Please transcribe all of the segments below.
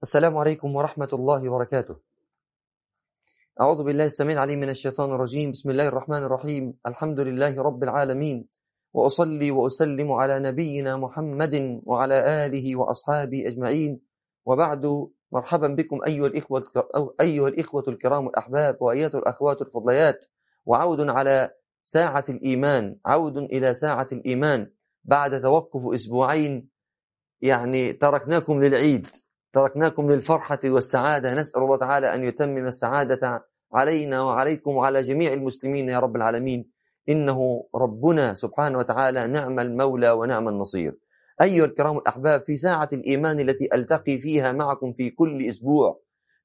السلام عليكم ورحمة الله وبركاته أعوذ بالله السميع العليم من الشيطان الرجيم بسم الله الرحمن الرحيم الحمد لله رب العالمين وأصلي وأسلم على نبينا محمد وعلى آله وأصحابه أجمعين وبعد مرحبا بكم أيها الإخوة, أو أيها الإخوة الكرام الأحباب وأيها الأخوات الفضليات وعود على ساعة الإيمان عود إلى ساعة الإيمان بعد توقف أسبوعين يعني تركناكم للعيد تركناكم للفرحة والسعادة نسأل الله تعالى أن يتمم السعادة علينا وعليكم وعلى جميع المسلمين يا رب العالمين إنه ربنا سبحانه وتعالى نعم المولى ونعم النصير أيها الكرام الأحباب في ساعة الإيمان التي ألتقي فيها معكم في كل أسبوع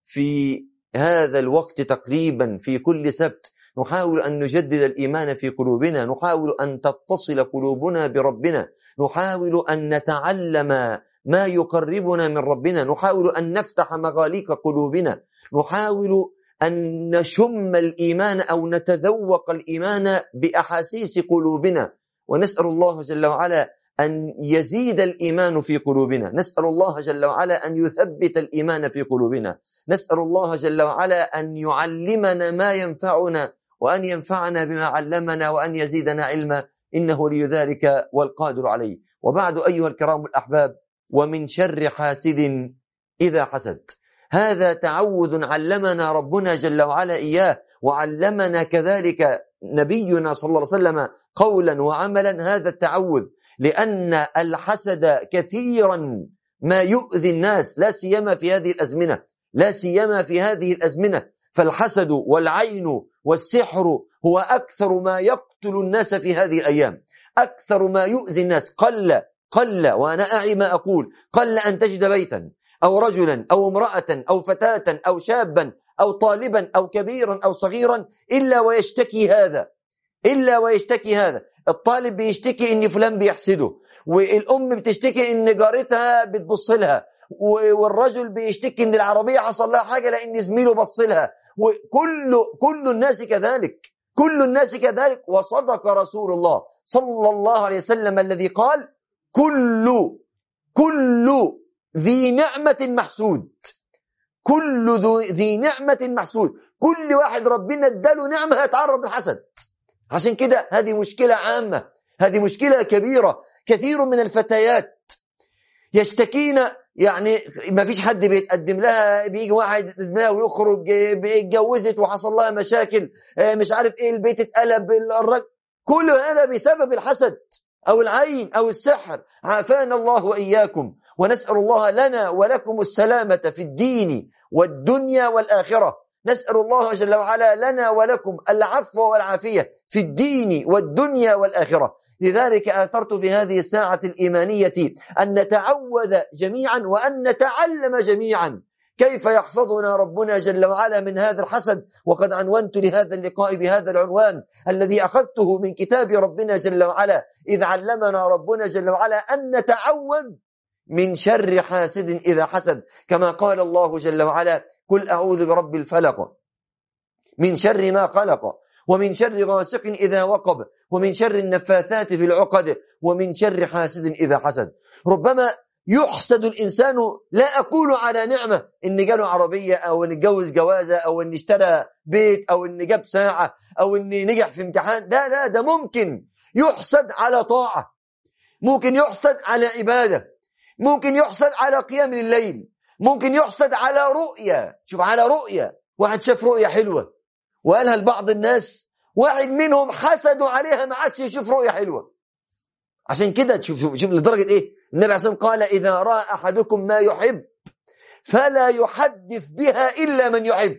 في هذا الوقت تقريبا في كل سبت نحاول أن نجدد الإيمان في قلوبنا نحاول أن تتصل قلوبنا بربنا نحاول أن نتعلم ما يقربنا من ربنا نحاول أن نفتح مغاليق قلوبنا نحاول أن نشم الإيمان أو نتذوق الإيمان بأحاسيس قلوبنا ونسأل الله جل وعلا أن يزيد الإيمان في قلوبنا نسأل الله جل وعلا أن يثبت الإيمان في قلوبنا نسأل الله جل وعلا أن يعلمنا ما ينفعنا وأن ينفعنا بما علمنا وأن يزيدنا علما إنه لي ذلك والقادر عليه وبعد أيها الكرام الأحباب ومن شر حاسد إذا حسد هذا تعوذ علمنا ربنا جل وعلا إياه وعلمنا كذلك نبينا صلى الله عليه وسلم قولا وعملا هذا التعوذ لأن الحسد كثيرا ما يؤذي الناس لا سيما في هذه الأزمنة لا سيما في هذه الأزمنة فالحسد والعين والسحر هو أكثر ما يقتل الناس في هذه الأيام أكثر ما يؤذي الناس قل قل وأنا أعي ما أقول قل أن تجد بيتا أو رجلا أو امرأة أو فتاة أو شابا أو طالبا أو كبيرا أو صغيرا إلا ويشتكي هذا إلا ويشتكي هذا الطالب بيشتكي إن فلان بيحسده والأم بتشتكي إن جارتها بتبص لها والرجل بيشتكي إن العربية حصل لها حاجة لأن زميله بص لها وكل كل الناس كذلك كل الناس كذلك وصدق رسول الله صلى الله عليه وسلم الذي قال كل كل ذي نعمة محسود كل ذي نعمة محسود كل واحد ربنا اداله نعمة هيتعرض للحسد عشان كده هذه مشكلة عامة هذه مشكلة كبيرة كثير من الفتيات يشتكين يعني ما فيش حد بيتقدم لها بيجي واحد دماغه ويخرج اتجوزت وحصل لها مشاكل مش عارف ايه البيت اتقلب الرجل كل هذا بسبب الحسد او العين او السحر عافانا الله واياكم ونسال الله لنا ولكم السلامه في الدين والدنيا والاخره نسال الله جل وعلا لنا ولكم العفو والعافيه في الدين والدنيا والاخره لذلك آثرت في هذه الساعة الإيمانية أن نتعوذ جميعا وأن نتعلم جميعا كيف يحفظنا ربنا جل وعلا من هذا الحسد وقد عنونت لهذا اللقاء بهذا العنوان الذي أخذته من كتاب ربنا جل وعلا إذ علمنا ربنا جل وعلا أن نتعوذ من شر حاسد إذا حسد كما قال الله جل وعلا قل أعوذ برب الفلق من شر ما خلق ومن شر غاسق إذا وقب ومن شر النفاثات في العقد ومن شر حاسد إذا حسد ربما يحسد الإنسان لا أقول على نعمة إن جاله عربية أو إن اتجوز جوازة أو إن اشترى بيت أو إن جاب ساعة أو إن نجح في امتحان لا لا ده ممكن يحسد على طاعة ممكن يحسد على عبادة ممكن يحسد على قيام الليل ممكن يحسد على رؤية شوف على رؤية واحد شاف رؤية حلوة وقالها لبعض الناس واحد منهم حسدوا عليها ما عادش يشوف رؤية حلوة عشان كده تشوف شوف, شوف لدرجة ايه النبي عليه الصلاة قال إذا رأى أحدكم ما يحب فلا يحدث بها إلا من يحب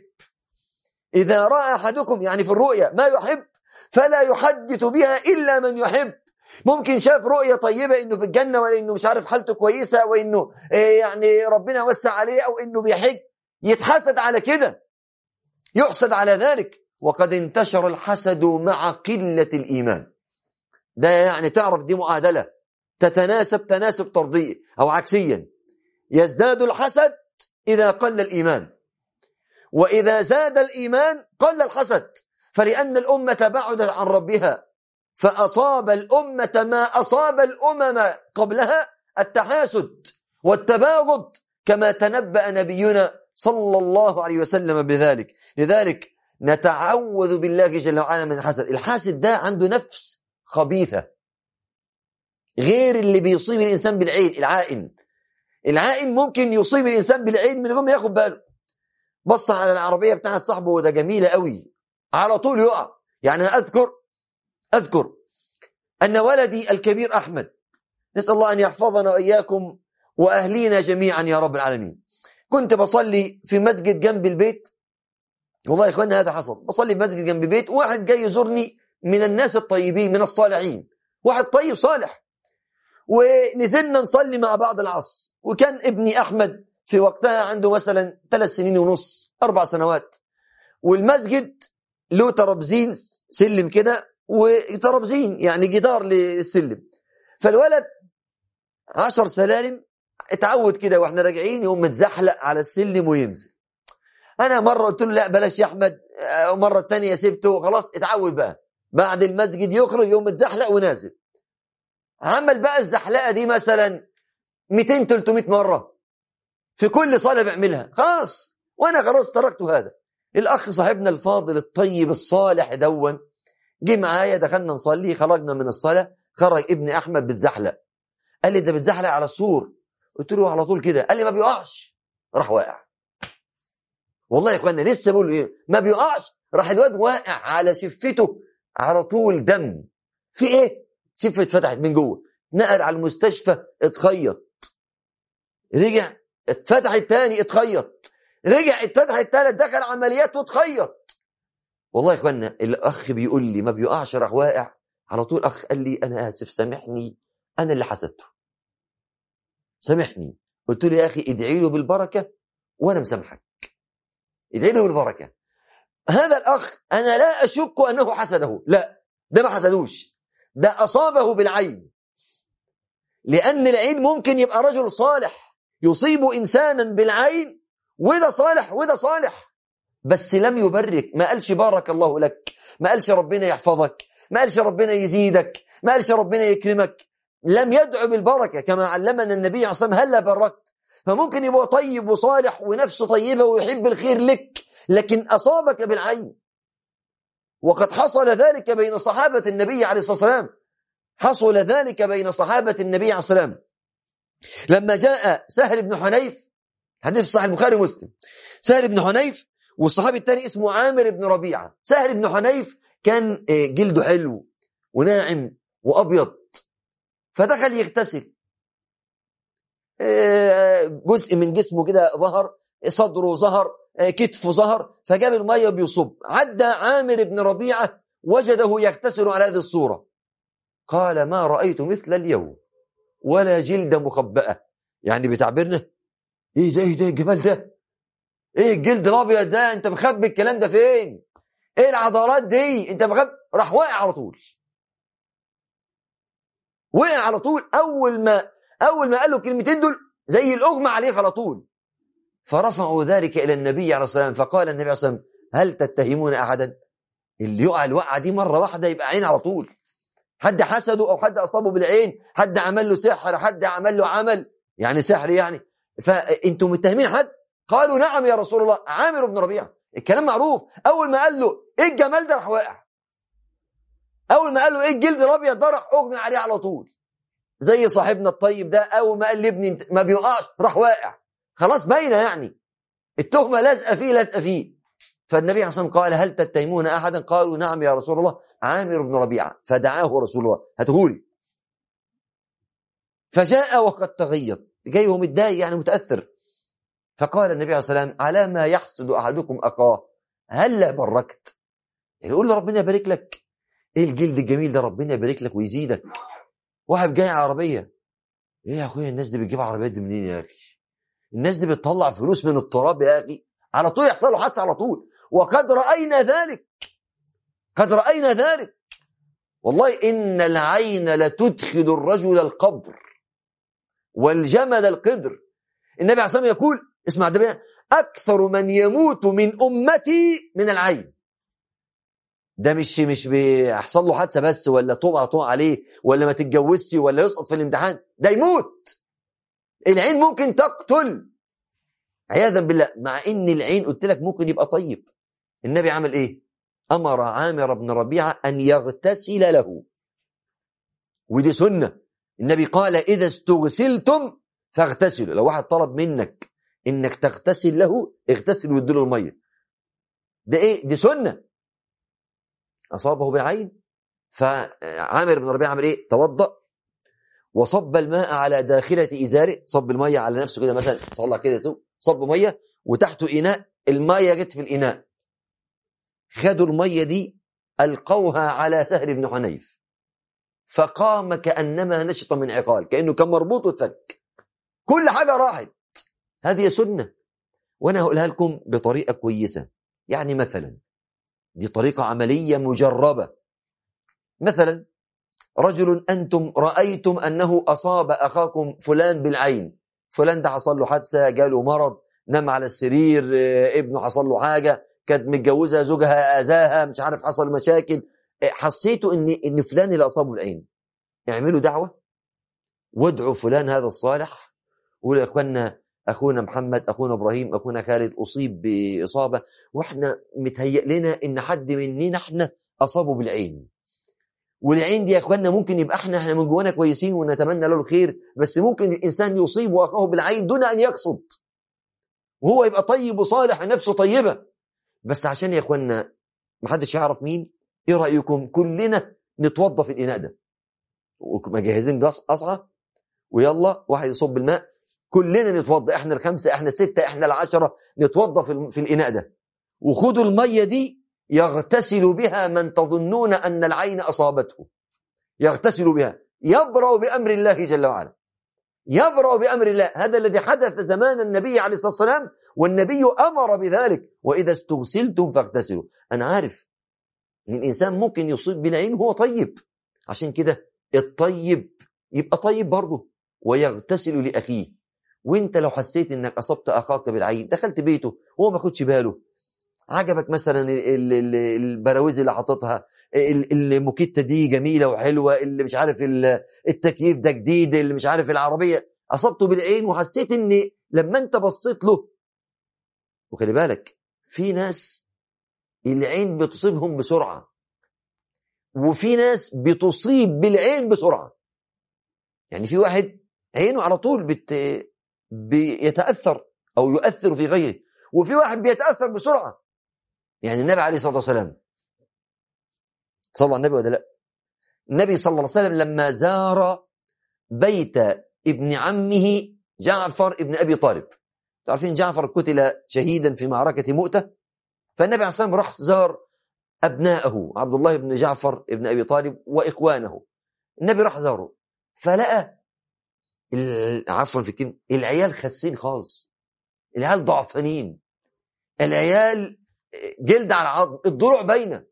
إذا رأى أحدكم يعني في الرؤيا ما يحب فلا يحدث بها إلا من يحب ممكن شاف رؤية طيبة إنه في الجنة ولا إنه مش عارف حالته كويسة وإنه إيه يعني ربنا وسع عليه أو إنه بيحج يتحسد على كده يحسد على ذلك وقد انتشر الحسد مع قلة الإيمان ده يعني تعرف دي معادلة تتناسب تناسب طردي أو عكسيا يزداد الحسد إذا قل الإيمان وإذا زاد الإيمان قل الحسد فلأن الأمة بعدت عن ربها فأصاب الأمة ما أصاب الأمم قبلها التحاسد والتباغض كما تنبأ نبينا صلى الله عليه وسلم بذلك لذلك نتعوذ بالله جل وعلا من الحسد الحاسد ده عنده نفس خبيثة غير اللي بيصيب الإنسان بالعين العائن العائن ممكن يصيب الإنسان بالعين من غير ما ياخد باله بص على العربية بتاعت صاحبه وده جميلة قوي على طول يقع يعني أنا أذكر أذكر أن ولدي الكبير أحمد نسأل الله أن يحفظنا وإياكم وأهلينا جميعا يا رب العالمين كنت بصلي في مسجد جنب البيت والله يا إخواننا هذا حصل بصلي في مسجد جنب البيت واحد جاي يزورني من الناس الطيبين من الصالحين واحد طيب صالح ونزلنا نصلي مع بعض العصر وكان ابني أحمد في وقتها عنده مثلا ثلاث سنين ونص أربع سنوات والمسجد له ترابزين سلم كده وترابزين يعني جدار للسلم فالولد عشر سلالم اتعود كده واحنا راجعين يقوم متزحلق على السلم وينزل انا مره قلت له لا بلاش يا احمد ومره الثانيه سبته خلاص اتعود بقى بعد المسجد يخرج يقوم متزحلق ونازل عمل بقى الزحلقه دي مثلا 200 300 مره في كل صلاه بيعملها خلاص وانا خلاص تركت هذا الاخ صاحبنا الفاضل الطيب الصالح دون جه معايا دخلنا نصلي خرجنا من الصلاه خرج ابن احمد بتزحلق قال لي ده بتزحلق على السور قلت له على طول كده قال لي ما بيقعش راح واقع والله يا اخوانا لسه بقول ايه ما بيقعش راح الواد واقع على شفته على طول دم في ايه شفه اتفتحت من جوه نقل على المستشفى اتخيط رجع اتفتح التاني اتخيط رجع اتفتح التالت دخل عمليات واتخيط والله يا اخوانا الاخ بيقول لي ما بيقعش راح واقع على طول اخ قال لي انا اسف سامحني انا اللي حسدته سامحني قلت له يا اخي ادعي له بالبركه وانا مسامحك ادعي له بالبركه هذا الاخ انا لا اشك انه حسده لا ده ما حسدوش ده اصابه بالعين لان العين ممكن يبقى رجل صالح يصيب انسانا بالعين وده صالح وده صالح بس لم يبرك ما قالش بارك الله لك ما قالش ربنا يحفظك ما قالش ربنا يزيدك ما قالش ربنا يكرمك لم يدعو بالبركة كما علمنا النبي عليه الصلاة والسلام هلا بركت فممكن يبقى طيب وصالح ونفسه طيبة ويحب الخير لك لكن أصابك بالعين وقد حصل ذلك بين صحابة النبي عليه الصلاة والسلام حصل ذلك بين صحابة النبي عليه الصلاة والسلام لما جاء سهل بن حنيف حديث صحيح البخاري ومسلم سهل بن حنيف والصحابي الثاني اسمه عامر بن ربيعة سهل بن حنيف كان جلده حلو وناعم وأبيض فدخل يغتسل جزء من جسمه كده ظهر صدره ظهر كتفه ظهر فجاب المية بيصب عدى عامر بن ربيعة وجده يغتسل على هذه الصورة قال ما رأيت مثل اليوم ولا جلد مخبأة يعني بتعبيرنا ايه ده ايه ده الجمال ده ايه الجلد الابيض ده انت مخبي الكلام ده فين ايه العضلات دي انت مخبي راح واقع على طول وقع على طول اول ما اول ما قال له الكلمتين دول زي الاغمى عليه على طول فرفعوا ذلك الى النبي عليه الصلاه والسلام فقال النبي عليه الصلاه والسلام هل تتهمون احدا اللي يقع الوقعه دي مره واحده يبقى عين على طول حد حسده او حد اصابه بالعين حد عمل له سحر حد عمل له عمل يعني سحر يعني فانتم متهمين حد قالوا نعم يا رسول الله عامر بن ربيعه الكلام معروف اول ما قال له ايه الجمال ده راح واقع اول ما قال له ايه الجلد الابيض ده راح اغمى عليه على طول زي صاحبنا الطيب ده اول ما قال لابني ما بيقعش راح واقع خلاص باينه يعني التهمه لازقه فيه لازقه فيه فالنبي عليه الصلاه والسلام قال هل تتهمون احدا قالوا نعم يا رسول الله عامر بن ربيعه فدعاه رسول الله هاتهولي فجاء وقد تغيظ جاي وهو متضايق يعني متاثر فقال النبي عليه الصلاه والسلام على ما يحسد احدكم اخاه هلا بركت يعني يقول له ربنا يبارك لك ايه الجلد الجميل ده ربنا يبارك لك ويزيدك واحد جاي عربيه ايه يا اخويا الناس دي بتجيب عربيات دي منين يا اخي الناس دي بتطلع فلوس من التراب يا اخي على طول يحصل له حادثه على طول وقد راينا ذلك قد راينا ذلك والله ان العين لتدخل الرجل القبر والجمل القدر النبي عليه الصلاه والسلام يقول اسمع ده بقى اكثر من يموت من امتي من العين ده مش مش بيحصل له حادثه بس ولا طبع طبع عليه ولا ما تتجوزش ولا يسقط في الامتحان ده يموت العين ممكن تقتل عياذا بالله مع ان العين قلت لك ممكن يبقى طيب النبي عمل ايه امر عامر بن ربيعه ان يغتسل له ودي سنه النبي قال اذا استغسلتم فاغتسلوا لو واحد طلب منك انك تغتسل له اغتسل واديله الميه ده ايه دي سنه اصابه بالعين فعامر بن ربيعه عمل ايه توضأ وصب الماء على داخلة إزاره صب المية على نفسه كده مثلا صلى كده صب مية وتحته إناء المية جت في الإناء خدوا المية دي ألقوها على سهل بن حنيف فقام كأنما نشط من عقال كأنه كان مربوط وتفك كل حاجة راحت هذه سنة وأنا هقولها لكم بطريقة كويسة يعني مثلا دي طريقة عملية مجربة مثلا رجل أنتم رأيتم أنه أصاب أخاكم فلان بالعين فلان ده حصل له حادثة جاله مرض نام على السرير ابنه حصل له حاجة كانت متجوزة زوجها أذاها مش عارف حصل مشاكل حسيتوا ان ان فلان اللي اصابه بالعين اعملوا دعوه وادعوا فلان هذا الصالح قولوا يا اخوانا اخونا محمد اخونا ابراهيم اخونا خالد اصيب باصابه واحنا متهيأ لنا ان حد مننا احنا اصابه بالعين والعين دي يا اخوانا ممكن يبقى احنا احنا من جوانا كويسين ونتمنى له الخير بس ممكن الانسان يصيب اخاه بالعين دون ان يقصد وهو يبقى طيب وصالح نفسه طيبه بس عشان يا اخوانا محدش يعرف مين ايه رايكم كلنا نتوضى في الاناء ده ومجهزين جاص قصعه ويلا واحد يصب الماء كلنا نتوضى احنا الخمسه احنا السته احنا العشره نتوضى في, في الاناء ده وخدوا الميه دي يغتسل بها من تظنون ان العين اصابته يغتسل بها يبرأ بامر الله جل وعلا يبرأ بامر الله هذا الذي حدث زمان النبي عليه الصلاه والسلام والنبي امر بذلك واذا استغسلتم فاغتسلوا انا عارف ان الانسان ممكن يصيب بالعين وهو طيب عشان كده الطيب يبقى طيب برضه ويغتسل لاخيه وانت لو حسيت انك اصبت اخاك بالعين دخلت بيته وهو ما خدش باله عجبك مثلا البراويز اللي حاططها الموكيته دي جميله وحلوه اللي مش عارف التكييف ده جديد اللي مش عارف العربيه اصبته بالعين وحسيت ان لما انت بصيت له وخلي بالك في ناس العين بتصيبهم بسرعه وفي ناس بتصيب بالعين بسرعه يعني في واحد عينه على طول بت... بيتاثر او يؤثر في غيره وفي واحد بيتاثر بسرعه يعني النبي عليه الصلاه والسلام صلى على النبي ولا لا النبي صلى الله عليه وسلم لما زار بيت ابن عمه جعفر ابن ابي طالب تعرفين جعفر قتل شهيدا في معركه مؤته فالنبي عليه الصلاه والسلام راح زار ابنائه عبد الله بن جعفر ابن ابي طالب واخوانه النبي راح زاره فلقى عفوا في الكلمه العيال خسين خالص العيال ضعفانين العيال جلد على عظم الضلوع باينه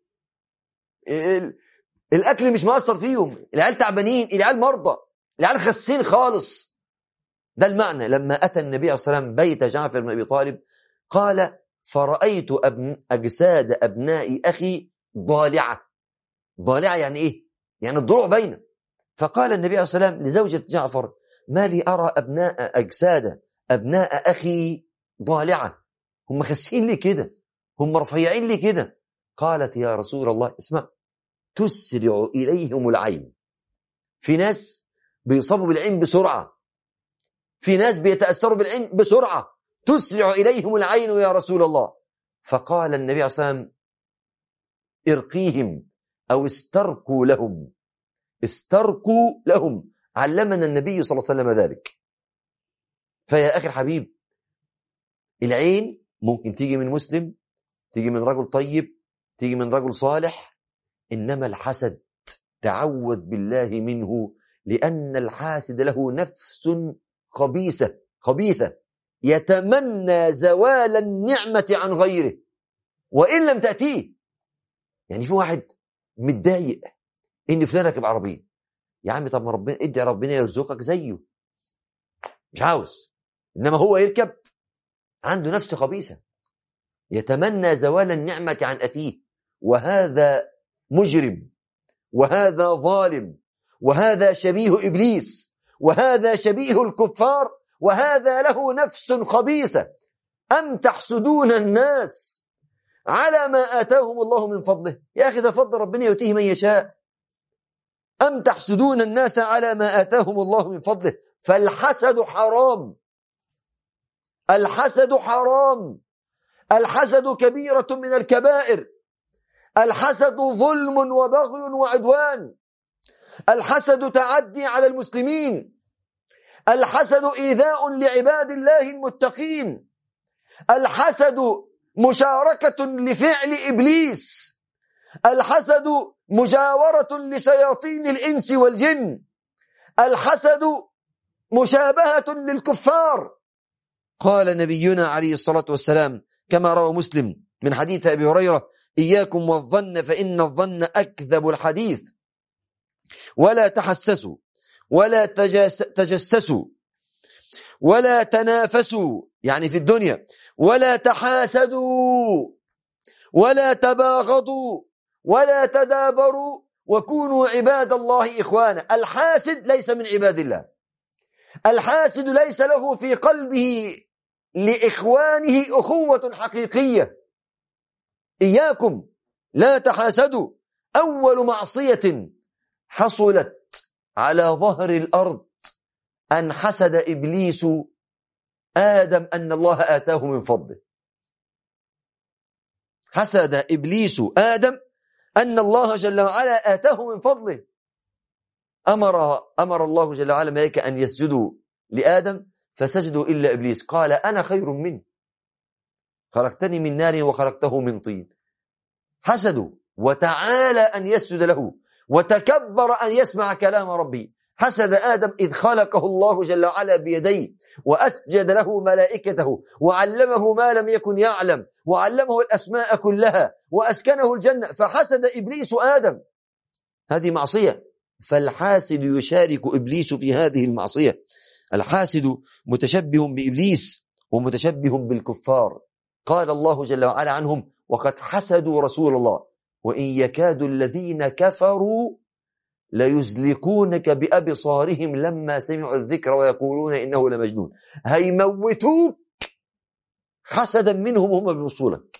الاكل مش مأثر فيهم العيال تعبانين العيال مرضى العيال خسين خالص ده المعنى لما اتى النبي عليه الصلاه والسلام بيت جعفر بن ابي طالب قال فرأيت أبن أجساد أبناء أخي ضالعة ضالعة يعني إيه؟ يعني الضلوع باينة فقال النبي عليه الصلاة والسلام لزوجة جعفر ما لي أرى أبناء أجساد أبناء أخي ضالعة هم خسين لي كده هم رفيعين لي كده قالت يا رسول الله اسمع تسرع إليهم العين في ناس بيصابوا بالعين بسرعة في ناس بيتأثروا بالعين بسرعة تسرع إليهم العين يا رسول الله فقال النبي عليه الصلاة والسلام ارقيهم أو استرقوا لهم استرقوا لهم علمنا النبي صلى الله عليه وسلم ذلك فيا أخي الحبيب العين ممكن تيجي من مسلم تيجي من رجل طيب تيجي من رجل صالح إنما الحسد تعوذ بالله منه لأن الحاسد له نفس خبيثة خبيثة يتمنى زوال النعمة عن غيره وإن لم تأتيه يعني في واحد متضايق إن فلان راكب عربية يا عم طب ما ربنا ادعي ربنا يرزقك زيه مش عاوز إنما هو يركب عنده نفس خبيثة يتمنى زوال النعمة عن أخيه وهذا مجرم وهذا ظالم وهذا شبيه إبليس وهذا شبيه الكفار وهذا له نفس خبيثة أم تحسدون الناس على ما آتاهم الله من فضله يا أخي ده فضل ربنا يؤتيه من يشاء أم تحسدون الناس على ما آتاهم الله من فضله فالحسد حرام الحسد حرام الحسد كبيرة من الكبائر الحسد ظلم وبغي وعدوان الحسد تعدي على المسلمين الحسد إيذاء لعباد الله المتقين الحسد مشاركة لفعل إبليس الحسد مجاورة لشياطين الإنس والجن الحسد مشابهة للكفار قال نبينا عليه الصلاة والسلام كما روى مسلم من حديث أبي هريرة إياكم والظن فإن الظن أكذب الحديث ولا تحسسوا ولا تجسسوا ولا تنافسوا يعني في الدنيا ولا تحاسدوا ولا تباغضوا ولا تدابروا وكونوا عباد الله إخوانا الحاسد ليس من عباد الله الحاسد ليس له في قلبه لإخوانه أخوة حقيقية إياكم لا تحاسدوا أول معصية حصلت على ظهر الأرض أن حسد إبليس آدم أن الله آتاه من فضله حسد إبليس آدم أن الله جل وعلا آتاه من فضله أمر أمر الله جل وعلا ملائكة أن يسجدوا لآدم فسجدوا إلا إبليس قال أنا خير منه خلقتني من نار وخلقته من طين حسدوا وتعالى أن يسجد له وتكبر أن يسمع كلام ربي حسد آدم إذ خلقه الله جل وعلا بيديه وأسجد له ملائكته وعلمه ما لم يكن يعلم وعلمه الأسماء كلها وأسكنه الجنة فحسد إبليس آدم هذه معصية فالحاسد يشارك إبليس في هذه المعصية الحاسد متشبه بإبليس ومتشبه بالكفار قال الله جل وعلا عنهم وقد حسدوا رسول الله وإن يكاد الذين كفروا ليزلقونك بأبصارهم لما سمعوا الذكر ويقولون إنه لمجنون هيموتوك حسدا منهم هم بوصولك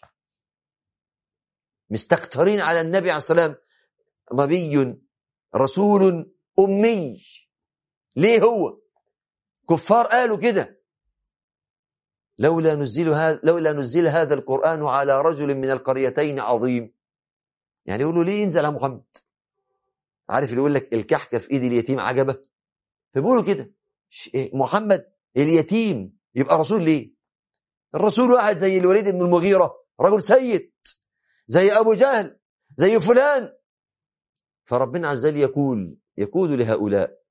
مستكترين على النبي عليه السلام نبي رسول أمي ليه هو كفار قالوا كده لولا نزل هذا لولا نزل هذا القرآن على رجل من القريتين عظيم يعني يقولوا ليه ينزل على محمد عارف اللي يقول لك الكحكه في ايد اليتيم عجبه فبيقولوا كده إيه، محمد اليتيم يبقى رسول ليه الرسول واحد زي الوليد بن المغيره رجل سيد زي ابو جهل زي فلان فربنا عز وجل يقول يقول لهؤلاء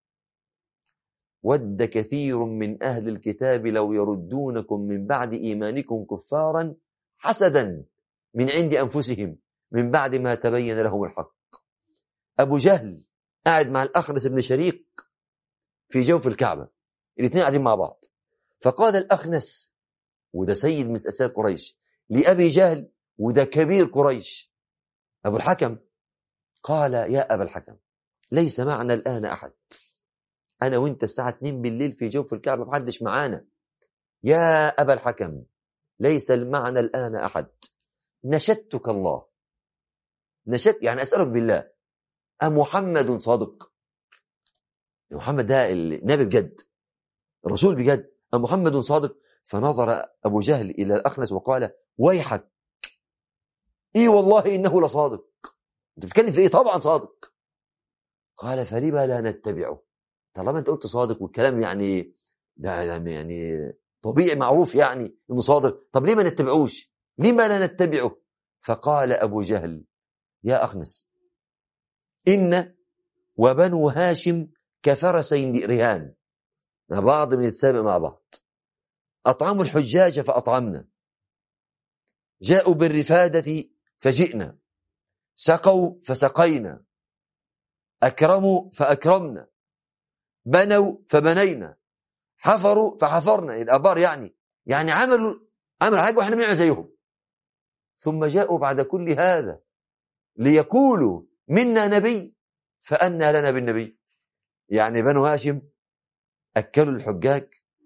ود كثير من أهل الكتاب لو يردونكم من بعد إيمانكم كفارا حسدا من عند أنفسهم من بعد ما تبين لهم الحق أبو جهل قاعد مع الأخنس بن شريق في جوف الكعبة الاثنين قاعدين مع بعض فقال الأخنس وده سيد من أساد قريش لأبي جهل وده كبير قريش أبو الحكم قال يا أبا الحكم ليس معنا الآن أحد أنا وأنت الساعة 2 بالليل في جوف الكعبة محدش معانا يا أبا الحكم ليس معنا الآن أحد نشدتك الله نشدت يعني أسألك بالله أمحمد صادق محمد ده النبي بجد الرسول بجد أمحمد صادق فنظر أبو جهل إلى الأخنس وقال ويحك إيه والله إنه لصادق أنت بتتكلم في إيه طبعا صادق قال فلما لا نتبعه طالما أنت قلت صادق والكلام يعني ده يعني طبيعي معروف يعني إنه صادق طب ليه ما نتبعوش لما لا نتبعه فقال أبو جهل يا أخنس إن وبنو هاشم كفرسين رهان بعض من يتسابق مع بعض أطعموا الحجاج فأطعمنا جاءوا بالرفادة فجئنا سقوا فسقينا أكرموا فأكرمنا بنوا فبنينا حفروا فحفرنا الأبار يعني يعني عملوا عملوا حاجة وإحنا بنعمل زيهم ثم جاءوا بعد كل هذا ليقولوا منا نبي فأنا لنا بالنبي يعني بنو هاشم أكلوا الحجاج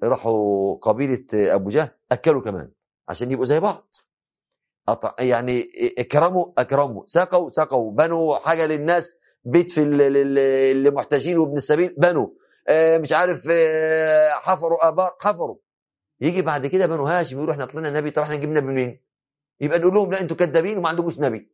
راحوا قبيله ابو جهل اكلوا كمان عشان يبقوا زي بعض أط... يعني اكرموا اكرموا سقوا سقوا بنوا حاجه للناس بيت في ال- ال- اللي محتاجين وابن السبيل بنوا آه، مش عارف آه، حفروا ابار حفروا يجي بعد كده بنو هاشم يقولوا احنا طلعنا نبي طب احنا نجيب نبي منين؟ يبقى نقول لهم لا انتوا كذابين وما عندكوش نبي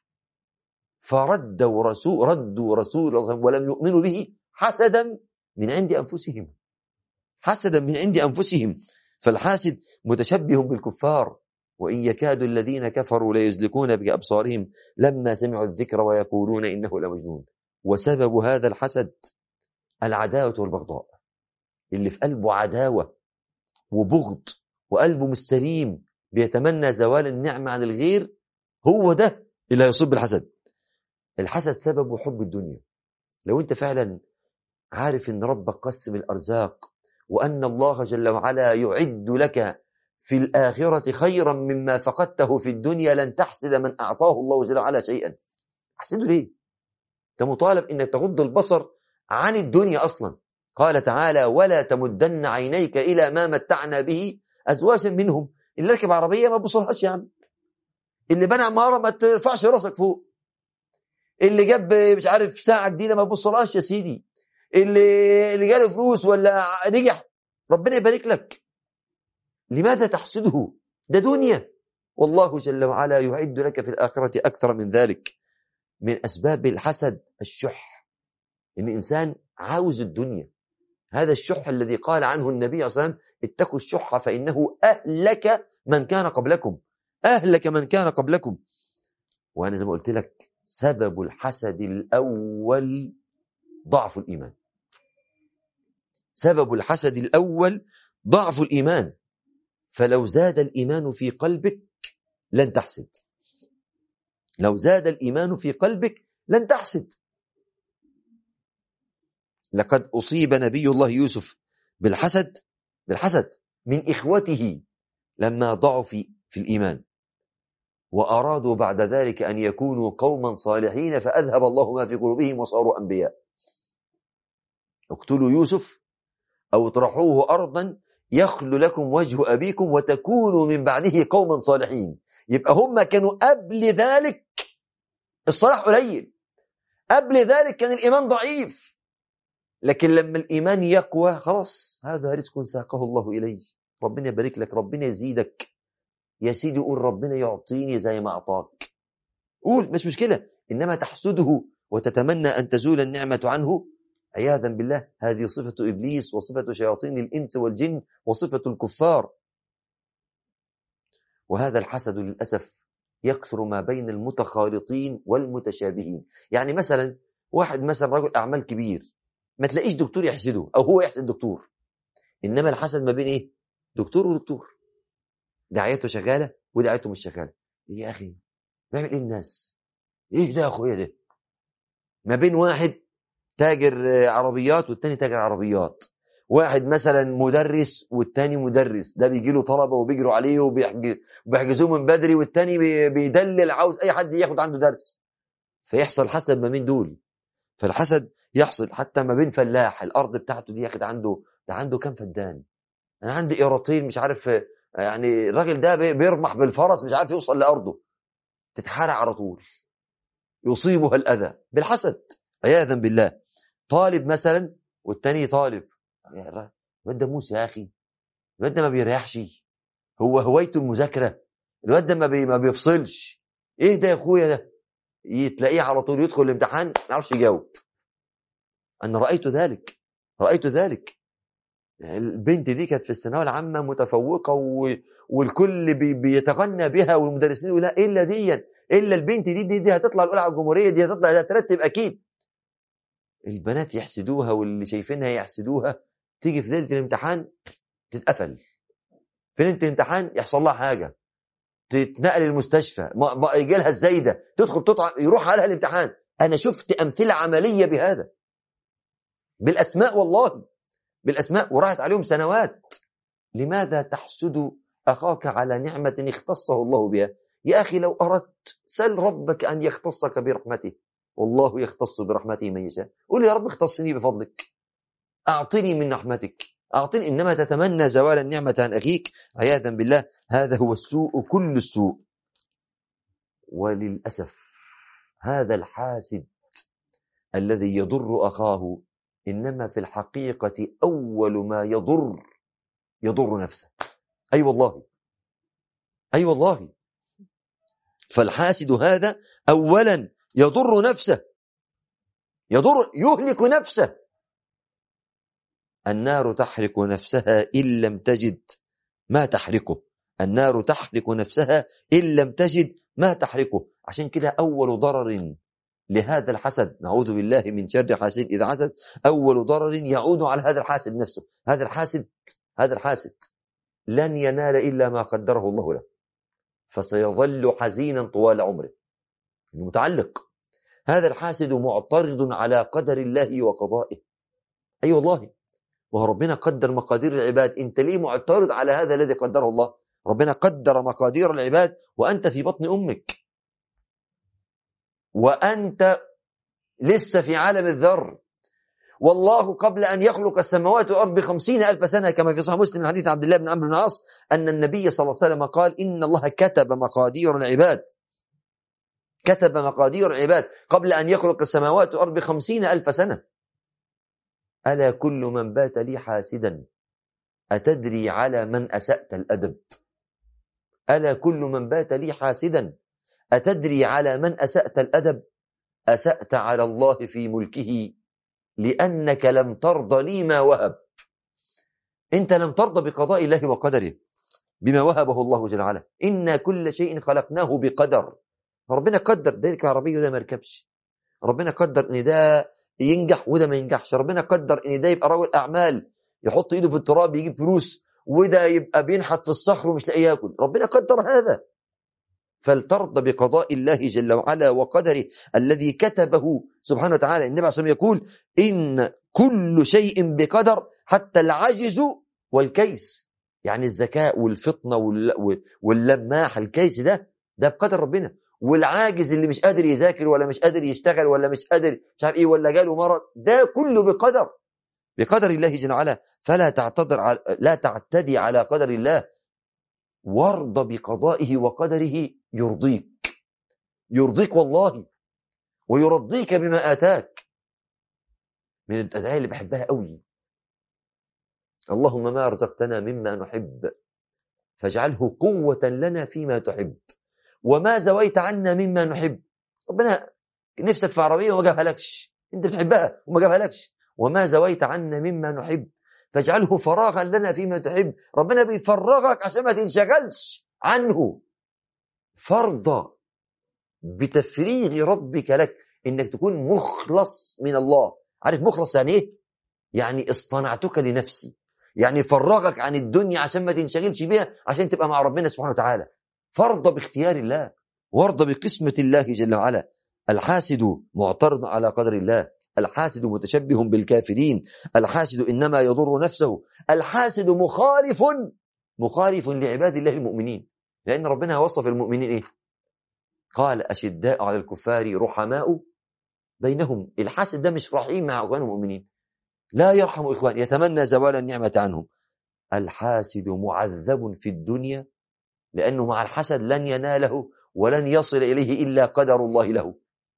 فردوا رسول ردوا رسول الله ولم يؤمنوا به حسدا من عند انفسهم حسدا من عند انفسهم فالحاسد متشبه بالكفار وان يكاد الذين كفروا ليزلقون بابصارهم لما سمعوا الذكر ويقولون انه لمجنون وسبب هذا الحسد العداوه والبغضاء اللي في قلبه عداوه وبغض وقلبه مستليم بيتمنى زوال النعمه عن الغير هو ده اللي هيصيب بالحسد الحسد سببه حب الدنيا لو انت فعلا عارف ان ربك قسم الارزاق وان الله جل وعلا يعد لك في الاخره خيرا مما فقدته في الدنيا لن تحسد من اعطاه الله جل وعلا شيئا احسده ليه انت مطالب انك تغض البصر عن الدنيا اصلا قال تعالى ولا تمدن عينيك الى ما متعنا به ازواجا منهم اللي ركب عربيه ما تبصلهاش يا عم اللي بنى عماره ما ترفعش راسك فوق اللي جاب مش عارف ساعه جديده ما تبصلهاش يا سيدي اللي اللي جاله فلوس ولا نجح ربنا يبارك لك لماذا تحسده ده دنيا والله جل وعلا يعد لك في الآخرة أكثر من ذلك من أسباب الحسد الشح إن الإنسان عاوز الدنيا هذا الشح الذي قال عنه النبي صلى الله عليه وسلم اتقوا الشح فإنه أهلك من كان قبلكم أهلك من كان قبلكم وأنا زي ما قلت لك سبب الحسد الأول ضعف الإيمان سبب الحسد الأول ضعف الإيمان فلو زاد الإيمان في قلبك لن تحسد لو زاد الإيمان في قلبك لن تحسد لقد أصيب نبي الله يوسف بالحسد بالحسد من إخوته لما ضعوا في, في الإيمان وأرادوا بعد ذلك أن يكونوا قوما صالحين فأذهب الله ما في قلوبهم وصاروا أنبياء اقتلوا يوسف أو اطرحوه أرضا يخل لكم وجه أبيكم وتكونوا من بعده قوما صالحين يبقى هم كانوا قبل ذلك الصلاح قليل قبل ذلك كان الإيمان ضعيف لكن لما الإيمان يقوى خلاص هذا رزق ساقه الله إليه ربنا يبارك لك ربنا يزيدك يا سيدي قول ربنا يعطيني زي ما أعطاك قول مش مشكلة إنما تحسده وتتمنى أن تزول النعمة عنه عياذا بالله هذه صفة إبليس وصفة شياطين الإنس والجن وصفة الكفار وهذا الحسد للأسف يكثر ما بين المتخالطين والمتشابهين يعني مثلا واحد مثلا رجل أعمال كبير ما تلاقيش دكتور يحسده أو هو يحسد دكتور إنما الحسد ما بين إيه دكتور ودكتور دعايته شغالة ودعايته مش شغالة يا أخي بيعمل إيه الناس إيه ده يا أخويا ده ما بين واحد تاجر عربيات والتاني تاجر عربيات واحد مثلا مدرس والتاني مدرس ده بيجي له طلبه وبيجروا عليه وبيحجزوه من بدري والتاني بيدلل عاوز اي حد ياخد عنده درس فيحصل حسد ما بين دول فالحسد يحصل حتى ما بين فلاح الارض بتاعته دي ياخد عنده ده عنده كام فدان انا عندي قيراطين مش عارف يعني الراجل ده بيرمح بالفرس مش عارف يوصل لارضه تتحرق على طول يصيبها الاذى بالحسد عياذا بالله طالب مثلا والتاني طالب الواد ده موسى يا اخي الواد ده ما بيريحش هو هوايته المذاكره الواد ده ما, بي ما بيفصلش ايه ده يا اخويا ده تلاقيه على طول يدخل الامتحان ما يعرفش يجاوب انا رايت ذلك رايت ذلك البنت دي كانت في الثانويه العامه متفوقه و... والكل بي... بيتغنى بها والمدرسين يقول لا الا دي الا البنت دي دي, دي هتطلع الاولى على الجمهوريه دي هتطلع ده هترتب اكيد البنات يحسدوها واللي شايفينها يحسدوها تيجي في ليله الامتحان تتقفل في ليله الامتحان يحصل لها حاجه تتنقل المستشفى ما يجي لها الزايده تدخل تطعم يروح عليها الامتحان انا شفت امثله عمليه بهذا بالاسماء والله بالاسماء وراحت عليهم سنوات لماذا تحسد اخاك على نعمه اختصه الله بها يا اخي لو اردت سل ربك ان يختصك برحمته والله يختص برحمته من يشاء قول يا رب اختصني بفضلك اعطني من رحمتك أعطني إنما تتمنى زوال النعمة عن أخيك عياذا بالله هذا هو السوء كل السوء وللأسف هذا الحاسد الذي يضر أخاه إنما في الحقيقة أول ما يضر يضر نفسه أي أيوة والله أي أيوة والله فالحاسد هذا أولا يضر نفسه يضر يهلك نفسه النار تحرق نفسها إن لم تجد ما تحرقه النار تحرق نفسها إن لم تجد ما تحرقه عشان كده أول ضرر لهذا الحسد نعوذ بالله من شر حاسد إذا حسد أول ضرر يعود على هذا الحاسد نفسه هذا الحاسد هذا الحاسد لن ينال إلا ما قدره الله له فسيظل حزينا طوال عمره متعلق هذا الحاسد معترض على قدر الله وقضائه أي أيوة والله وهو ربنا قدر مقادير العباد انت ليه معترض على هذا الذي قدره الله ربنا قدر مقادير العباد وانت في بطن امك وانت لسه في عالم الذر والله قبل أن يخلق السماوات والأرض بخمسين ألف سنة كما في صحيح مسلم من حديث عبد الله بن عمرو بن العاص أن النبي صلى الله عليه وسلم قال إن الله كتب مقادير العباد كتب مقادير العباد قبل أن يخلق السماوات والأرض بخمسين ألف سنة ألا كل من بات لي حاسدا أتدري على من أسأت الأدب ألا كل من بات لي حاسدا أتدري على من أسأت الأدب أسأت على الله في ملكه لأنك لم ترضى لي ما وهب أنت لم ترضى بقضاء الله وقدره بما وهبه الله جل وعلا إن كل شيء خلقناه بقدر ربنا قدر ذلك عربي ده ما يركبش ربنا قدر ان ده ينجح وده ما ينجحش ربنا قدر ان ده يبقى رجل اعمال يحط ايده في التراب يجيب فلوس وده يبقى بينحت في الصخر ومش لاقي ياكل ربنا قدر هذا فلترضى بقضاء الله جل وعلا وقدره الذي كتبه سبحانه وتعالى النبي عليه الصلاه يقول ان كل شيء بقدر حتى العجز والكيس يعني الذكاء والفطنه واللماح الكيس ده ده بقدر ربنا والعاجز اللي مش قادر يذاكر ولا مش قادر يشتغل ولا مش قادر مش عارف ايه ولا جاله مرض ده كله بقدر بقدر الله جل وعلا فلا تعتذر على لا تعتدي على قدر الله وارض بقضائه وقدره يرضيك يرضيك والله ويرضيك بما آتاك من الأدعية اللي بحبها قوي اللهم ما رزقتنا مما نحب فاجعله قوة لنا فيما تحب وما زويت عنا مما نحب ربنا نفسك في عربية وما جابها لكش انت بتحبها وما جابها لكش وما زويت عنا مما نحب فاجعله فراغا لنا فيما تحب ربنا بيفرغك عشان ما تنشغلش عنه فرض بتفريغ ربك لك انك تكون مخلص من الله عارف مخلص يعني ايه يعني اصطنعتك لنفسي يعني فرغك عن الدنيا عشان ما تنشغلش بيها عشان تبقى مع ربنا سبحانه وتعالى فرض باختيار الله وارضى بقسمة الله جل وعلا الحاسد معترض على قدر الله الحاسد متشبه بالكافرين الحاسد إنما يضر نفسه الحاسد مخالف مخالف لعباد الله المؤمنين لأن ربنا وصف المؤمنين إيه قال أشداء على الكفار رحماء بينهم الحاسد ده مش رحيم مع أخوان المؤمنين لا يرحم إخوان يتمنى زوال النعمة عنهم الحاسد معذب في الدنيا لأنه مع الحسد لن يناله ولن يصل إليه إلا قدر الله له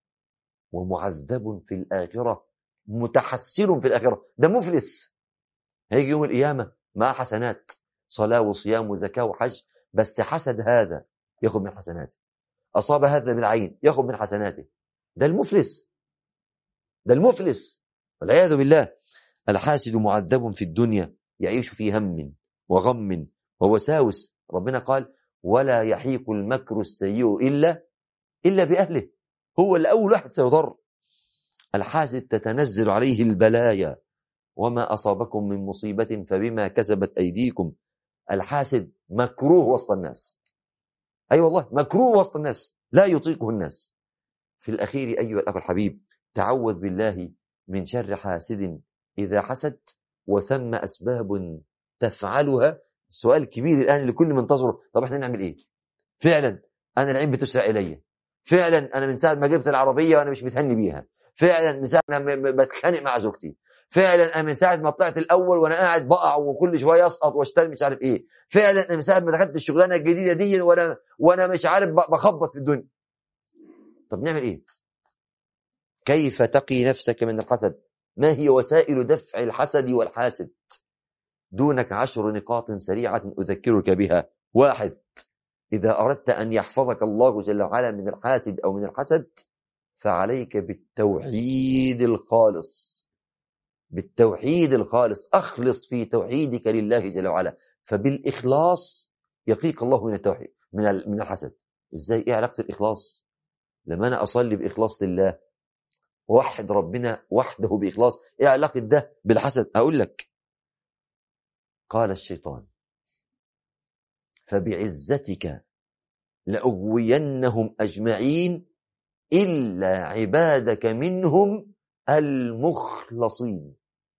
ومعذب في الآخرة متحسر في الآخرة ده مفلس هيجي يوم القيامة مع حسنات صلاة وصيام وزكاة وحج بس حسد هذا ياخذ من حسناته أصاب هذا بالعين ياخذ من حسناته ده المفلس ده المفلس والعياذ بالله الحاسد معذب في الدنيا يعيش في هم وغم ووساوس ربنا قال ولا يحيق المكر السيء إلا إلا بأهله هو اللي أول واحد سيضر الحاسد تتنزل عليه البلايا وما أصابكم من مصيبة فبما كسبت أيديكم الحاسد مكروه وسط الناس أي أيوة والله مكروه وسط الناس لا يطيقه الناس في الأخير أيها الأخ الحبيب تعوذ بالله من شر حاسد إذا حسد وثم أسباب تفعلها السؤال الكبير الآن اللي كل منتظره طب احنا نعمل ايه فعلا انا العين بتسرق الي فعلا انا من ساعه ما جبت العربيه وانا مش متهني بيها فعلا من ساعه ما بتخانق مع زوجتي فعلا انا من ساعه ما طلعت الاول وانا قاعد بقع وكل شويه اسقط واشتغل مش عارف ايه فعلا انا من ساعه ما دخلت الشغلانه الجديده دي وانا وانا مش عارف بخبط في الدنيا طب نعمل ايه كيف تقي نفسك من الحسد ما هي وسائل دفع الحسد والحاسد دونك عشر نقاط سريعة أذكرك بها واحد إذا أردت أن يحفظك الله جل وعلا من الحاسد أو من الحسد فعليك بالتوحيد الخالص بالتوحيد الخالص أخلص في توحيدك لله جل وعلا فبالإخلاص يقيك الله من التوحيد من من الحسد إزاي إيه علاقة الإخلاص لما أنا أصلي بإخلاص لله وحد ربنا وحده بإخلاص إيه علاقة ده بالحسد أقول لك قال الشيطان فبعزتك لأغوينهم أجمعين إلا عبادك منهم المخلصين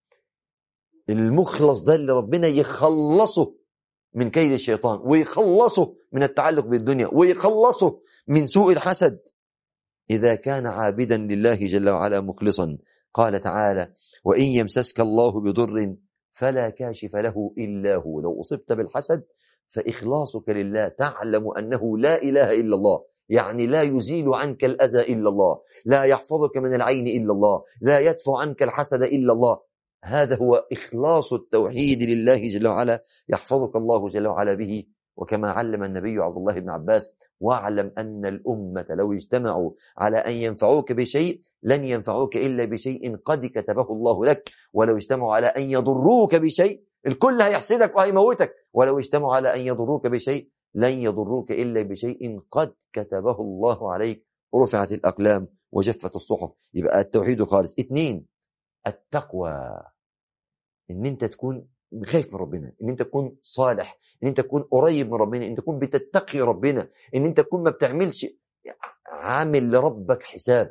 المخلص ده اللي ربنا يخلصه من كيد الشيطان ويخلصه من التعلق بالدنيا ويخلصه من سوء الحسد إذا كان عابدا لله جل وعلا مخلصا قال تعالى وإن يمسسك الله بضر فلا كاشف له إلا هو لو أصبت بالحسد فإخلاصك لله تعلم أنه لا إله إلا الله يعني لا يزيل عنك الأذى إلا الله لا يحفظك من العين إلا الله لا يدفع عنك الحسد إلا الله هذا هو إخلاص التوحيد لله جل وعلا يحفظك الله جل وعلا به وكما علم النبي عبد الله بن عباس واعلم أن الأمة لو اجتمعوا على أن ينفعوك بشيء لن ينفعوك إلا بشيء قد كتبه الله لك ولو اجتمعوا على أن يضروك بشيء الكل هيحسدك وهيموتك ولو اجتمعوا على أن يضروك بشيء لن يضروك إلا بشيء قد كتبه الله عليك رفعت الأقلام وجفت الصحف يبقى التوحيد خالص اثنين التقوى ان انت تكون خايف من ربنا ان انت تكون صالح ان انت تكون قريب من ربنا ان انت تكون بتتقي ربنا ان انت تكون ما بتعملش عامل لربك حساب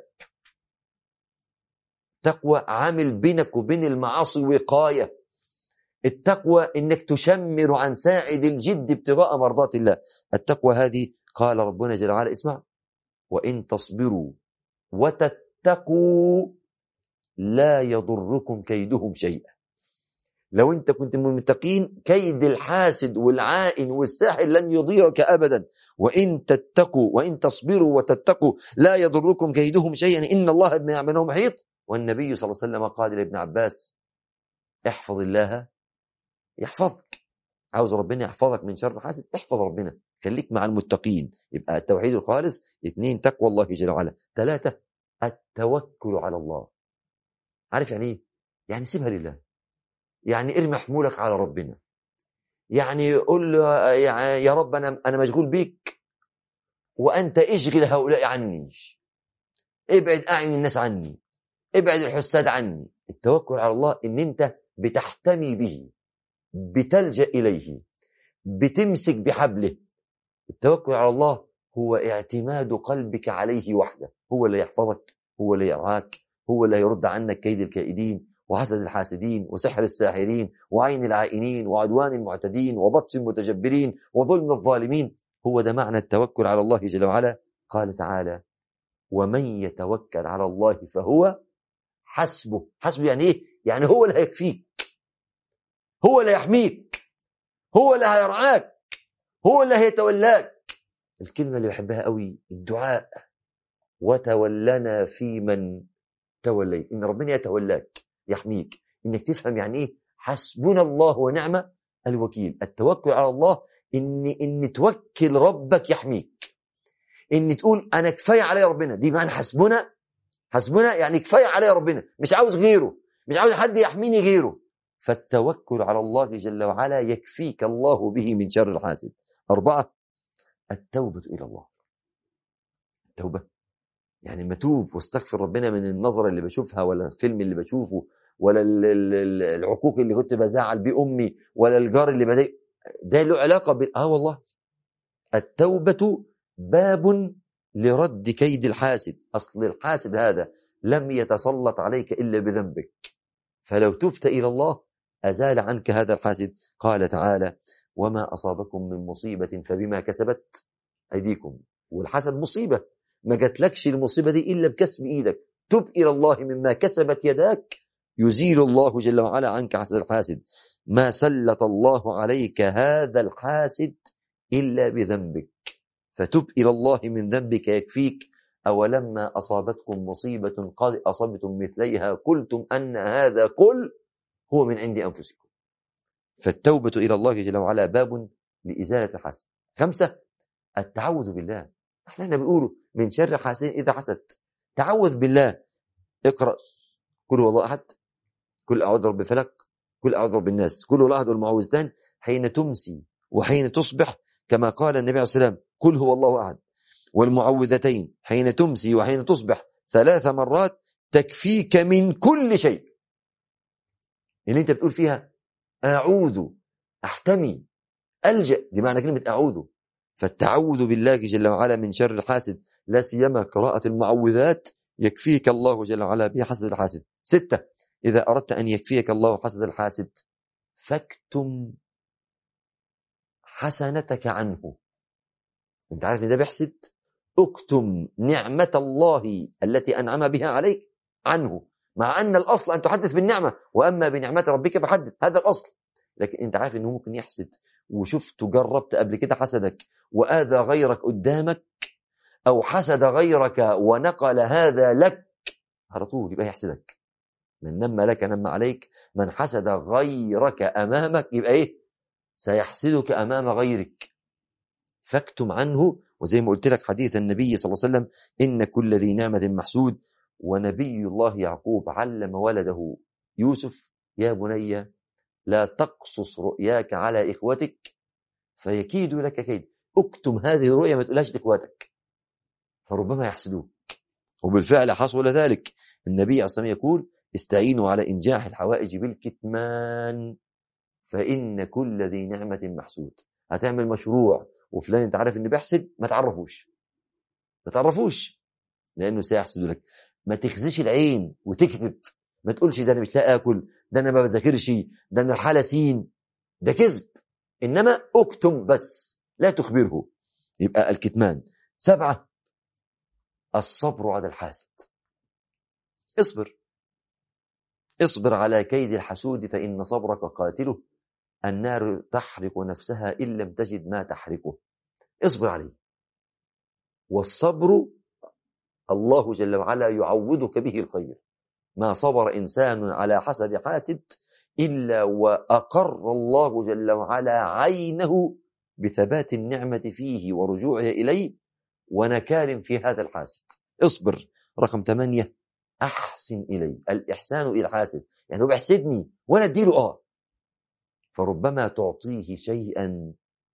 تقوى عامل بينك وبين المعاصي وقايه التقوى انك تشمر عن ساعد الجد ابتغاء مرضات الله التقوى هذه قال ربنا جل وعلا اسمع وان تصبروا وتتقوا لا يضركم كيدهم شيئا لو انت كنت من المتقين كيد الحاسد والعائن والساحر لن يضيرك ابدا وان تتقوا وان تصبروا وتتقوا لا يضركم كيدهم شيئا ان الله بما يعملون محيط والنبي صلى الله عليه وسلم قال لابن عباس احفظ الله يحفظك عاوز ربنا يحفظك من شر الحاسد احفظ ربنا خليك مع المتقين يبقى التوحيد الخالص اثنين تقوى الله جل وعلا ثلاثة التوكل على الله عارف يعني ايه يعني سيبها لله يعني ارمي حمولك على ربنا يعني قول له يا رب انا انا مشغول بيك وانت اشغل هؤلاء عني ابعد اعين الناس عني ابعد الحساد عني التوكل على الله ان انت بتحتمي به بتلجا اليه بتمسك بحبله التوكل على الله هو اعتماد قلبك عليه وحده هو اللي يحفظك هو اللي يرعاك هو اللي يرد عنك كيد الكائدين وحسد الحاسدين وسحر الساحرين وعين العائنين وعدوان المعتدين وبطش المتجبرين وظلم الظالمين هو ده معنى التوكل على الله جل وعلا قال تعالى ومن يتوكل على الله فهو حسبه حسبه يعني ايه يعني هو اللي هيكفيك هو اللي يحميك هو اللي هيرعاك هو اللي هيتولاك الكلمة اللي بحبها قوي الدعاء وتولنا في من توليت ان ربنا يتولاك يحميك انك تفهم يعني ايه حسبنا الله ونعم الوكيل التوكل على الله ان ان توكل ربك يحميك ان تقول انا كفايه عليا ربنا دي معنى حسبنا حسبنا يعني كفايه عليا ربنا مش عاوز غيره مش عاوز حد يحميني غيره فالتوكل على الله جل وعلا يكفيك الله به من شر الحاسد أربعة التوبة إلى الله التوبة يعني ما توب واستغفر ربنا من النظرة اللي بشوفها ولا الفيلم اللي بشوفه ولا العقوق اللي كنت بزعل بيه أمي ولا الجار اللي بدأ ده له علاقة بال آه والله التوبة باب لرد كيد الحاسد أصل الحاسد هذا لم يتسلط عليك إلا بذنبك فلو تبت إلى الله أزال عنك هذا الحاسد قال تعالى وما أصابكم من مصيبة فبما كسبت أيديكم والحسد مصيبة ما جاتلكش المصيبة دي إلا بكسب إيدك تب إلى الله مما كسبت يداك يزيل الله جل وعلا عنك حسد الحاسد ما سلط الله عليك هذا الحاسد إلا بذنبك فتب إلى الله من ذنبك يكفيك أولما أصابتكم مصيبة قد أصبتم مثليها قلتم أن هذا قل هو من عند أنفسكم فالتوبة إلى الله جل وعلا باب لإزالة الحسد خمسة التعوذ بالله احنا بنقوله من شر حاسد إذا حسد تعوذ بالله اقرأ كل هو الله أحد كل أعوذ رب فلق كل أعوذ رب الناس كل هو الأحد والمعوذتان حين تمسي وحين تصبح كما قال النبي عليه السلام كل هو الله أحد والمعوذتين حين تمسي وحين تصبح ثلاث مرات تكفيك من كل شيء اللي انت بتقول فيها أعوذ أحتمي ألجأ دي معنى كلمة أعوذ فالتعوذ بالله جل وعلا من شر الحاسد لا سيما قراءة المعوذات يكفيك الله جل وعلا بحسد الحاسد ستة إذا أردت أن يكفيك الله حسد الحاسد فاكتم حسنتك عنه انت عارف ان ده بيحسد اكتم نعمة الله التي أنعم بها عليك عنه مع أن الأصل أن تحدث بالنعمة وأما بنعمة ربك فحدث هذا الأصل لكن أنت عارف أنه ممكن يحسد وشفت جربت قبل كده حسدك وآذى غيرك قدامك أو حسد غيرك ونقل هذا لك على طول يبقى يحسدك من نم لك نم عليك من حسد غيرك أمامك يبقى إيه سيحسدك أمام غيرك فاكتم عنه وزي ما قلت لك حديث النبي صلى الله عليه وسلم إن كل ذي نعمة محسود ونبي الله يعقوب علم ولده يوسف يا بني لا تقصص رؤياك على إخوتك فيكيدوا لك كيد اكتم هذه الرؤيا ما تقولهاش لإخواتك فربما يحسدوك وبالفعل حصل ذلك النبي عليه الصلاة يقول استعينوا على إنجاح الحوائج بالكتمان فإن كل ذي نعمة محسود هتعمل مشروع وفلان انت عارف انه بيحسد ما تعرفوش ما تعرفوش لانه سيحسد لك ما تخزيش العين وتكذب ما تقولش ده انا مش لاقي اكل ده انا ما بذاكرش ده انا الحاله سين ده كذب انما اكتم بس لا تخبره يبقى الكتمان سبعه الصبر على الحاسد اصبر اصبر على كيد الحسود فإن صبرك قاتله النار تحرق نفسها إن لم تجد ما تحرقه اصبر عليه والصبر الله جل وعلا يعوضك به الخير ما صبر إنسان على حسد حاسد إلا وأقر الله جل وعلا عينه بثبات النعمة فيه ورجوعه إليه ونكال في هذا الحاسد اصبر رقم ثمانية أحسن إليه الإحسان إلى الحاسد يعني هو بيحسدني وأنا أديله آه فربما تعطيه شيئا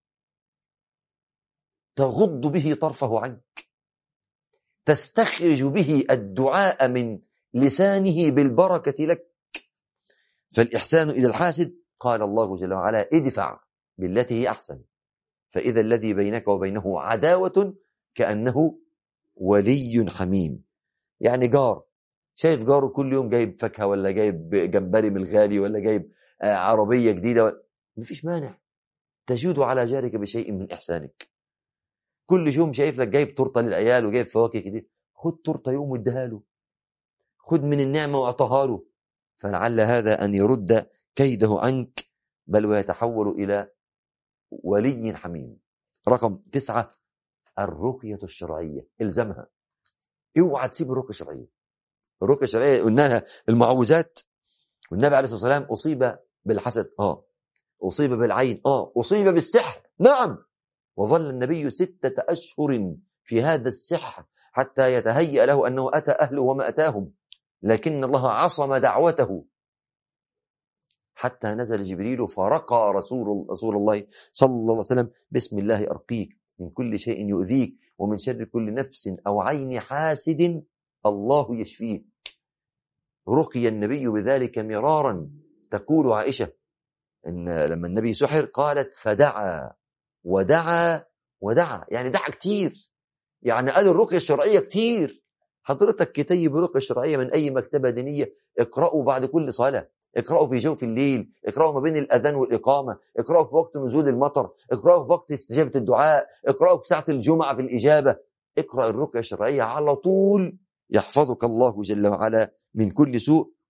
تغض به طرفه عنك تستخرج به الدعاء من لسانه بالبركة لك فالإحسان إلى الحاسد قال الله جل وعلا ادفع بالتي هي أحسن فإذا الذي بينك وبينه عداوة كأنه ولي حميم يعني جار شايف جاره كل يوم جايب فاكهة ولا جايب جمبري من الغالي ولا جايب عربية جديدة مفيش مانع تجود على جارك بشيء من إحسانك كل يوم شايف لك جايب تورته للعيال وجايب فواكه كتير خد تورته يوم واديها له خد من النعمة واعطها له فلعل هذا أن يرد كيده عنك بل ويتحول إلى ولي حميم رقم تسعة الرقية الشرعية الزمها اوعى تسيب الرقية الشرعية الرقية الشرعية قلناها المعوذات والنبي عليه الصلاة والسلام أصيب بالحسد آه أصيب بالعين آه أصيب بالسحر نعم وظل النبي ستة أشهر في هذا السحر حتى يتهيأ له أنه أتى أهله وما أتاهم لكن الله عصم دعوته حتى نزل جبريل فرقى رسول رسول الله صلى الله عليه وسلم بسم الله أرقيك من كل شيء يؤذيك ومن شر كل نفس أو عين حاسد الله يشفيه رقي النبي بذلك مرارا تقول عائشة إن لما النبي سحر قالت فدعا ودعا ودعا يعني دعا كتير يعني قال الرقية الشرعية كتير حضرتك كتيب رقية شرعية من أي مكتبة دينية اقرأوا بعد كل صلاة اقرأوا في جوف الليل اقرأوا ما بين الأذان والإقامة اقرأوا في وقت نزول المطر اقرأوا في وقت استجابة الدعاء اقرأوا في ساعة الجمعة في الإجابة اقرأ الرقية الشرعية على طول يحفظك الله جل وعلا من كل سوء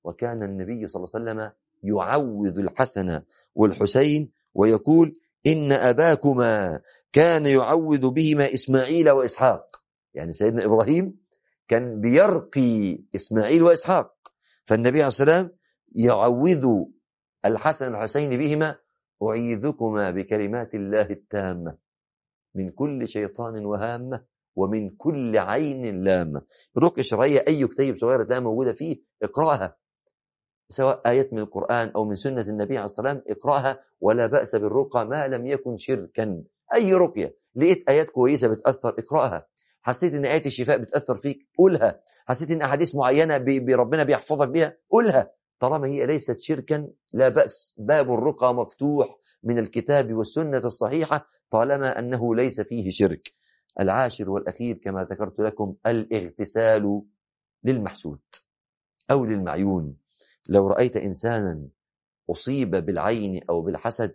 وكان النبي صلى الله عليه وسلم يعوذ الحسن والحسين ويقول إن أباكما كان يعوذ بهما إسماعيل وإسحاق يعني سيدنا إبراهيم كان بيرقي إسماعيل وإسحاق فالنبي عليه السلام يعوذ الحسن والحسين بهما أعيذكما بكلمات الله التامة من كل شيطان وهامة ومن كل عين لامة رقي شرعية أي كتيب صغيرة تلاقيها موجودة فيه اقرأها سواء آيات من القرآن أو من سنة النبي عليه الصلاة والسلام اقرأها ولا بأس بالرقى ما لم يكن شركا أي رقية لقيت آيات كويسة بتأثر اقرأها حسيت ان آية الشفاء بتأثر فيك قولها حسيت ان أحاديث معينة بربنا بيحفظك بها قولها طالما هي ليست شركا لا بأس باب الرقى مفتوح من الكتاب والسنة الصحيحة طالما أنه ليس فيه شرك العاشر والأخير كما ذكرت لكم الاغتسال للمحسود أو للمعيون لو رأيت إنسانا أصيب بالعين أو بالحسد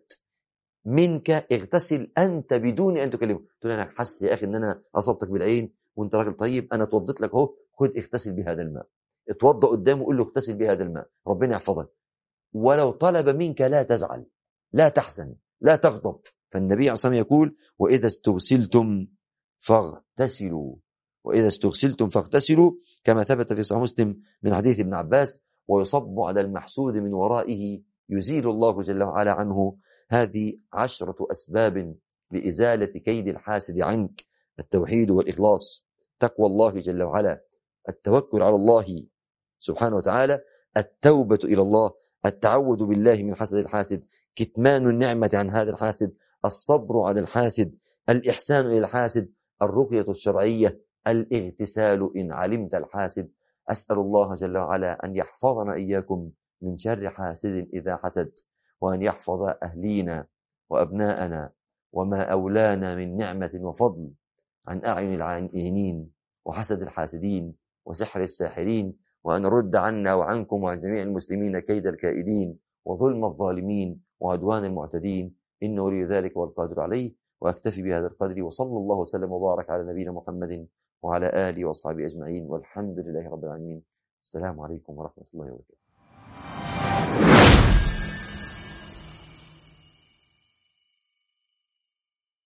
منك اغتسل أنت بدون أن تكلمه تقول أنا حاسس يا أخي أن أنا أصبتك بالعين وأنت راجل طيب أنا توضيت لك أهو خد اغتسل بهذا الماء اتوضأ قدامه وقول له اغتسل بهذا الماء ربنا يحفظك ولو طلب منك لا تزعل لا تحزن لا تغضب فالنبي عليه الصلاة والسلام يقول وإذا استغسلتم فاغتسلوا وإذا استغسلتم فاغتسلوا كما ثبت في صحيح مسلم من حديث ابن عباس ويصب على المحسود من ورائه يزيل الله جل وعلا عنه هذه عشرة أسباب لإزالة كيد الحاسد عنك التوحيد والإخلاص تقوى الله جل وعلا التوكل على الله سبحانه وتعالى التوبة إلى الله التعوذ بالله من حسد الحاسد كتمان النعمة عن هذا الحاسد الصبر على الحاسد الإحسان إلى الحاسد الرقية الشرعية الاغتسال إن علمت الحاسد أسأل الله جل وعلا أن يحفظنا إياكم من شر حاسد إذا حسد وأن يحفظ أهلينا وأبناءنا وما أولانا من نعمة وفضل عن أعين العائنين وحسد الحاسدين وسحر الساحرين وأن رد عنا وعنكم وعن جميع المسلمين كيد الكائدين وظلم الظالمين وعدوان المعتدين إن ولي ذلك والقادر عليه وأكتفي بهذا القدر وصلى الله وسلم وبارك على نبينا محمد وعلى آله وأصحابه أجمعين والحمد لله رب العالمين السلام عليكم ورحمة الله وبركاته